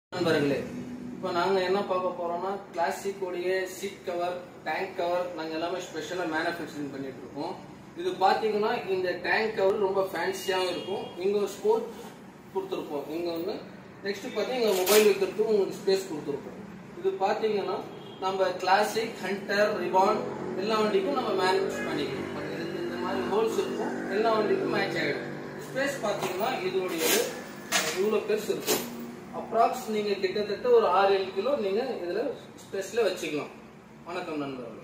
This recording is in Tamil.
நண்பர்களே இப்போ நாங்கள் என்ன பார்க்க போறோம்னா கிளாசிக் உடைய சீட் கவர் டேங்க் கவர் நாங்கள் எல்லாமே ஸ்பெஷலாக மேனுஃபேக்சரிங் பண்ணிட்டு இருக்கோம் இது பார்த்தீங்கன்னா இந்த டேங்க் கவர் ரொம்ப ஃபேன்சியாகவும் இருக்கும் இங்கே ஒரு ஸ்போர்ட் கொடுத்துருப்போம் இங்கே வந்து நெக்ஸ்ட் பார்த்தீங்கன்னா இங்கே மொபைல் வைக்கிறதுக்கு உங்களுக்கு ஸ்பேஸ் கொடுத்துருப்போம் இது பார்த்தீங்கன்னா நம்ம கிளாசிக் ஹண்டர் ரிபான் எல்லா வண்டிக்கும் நம்ம மேனேஜ் பண்ணிக்கலாம் இதுக்கு இந்த மாதிரி ஹோல்ஸ் இருக்கும் எல்லா வண்டிக்கும் மேட்ச் ஆகிடும் ஸ்பேஸ் பார்த்தீங்கன்னா இதோடைய இவ்வளோ பெருசு இருக்கும் அப்ராக்ஸ் நீங்க கிட்டத்தட்ட ஒரு ஆறு ஏழு கிலோ நீங்க இதுல ஸ்பேஸ்ல வச்சுக்கலாம் வணக்கம் நண்பர்கள்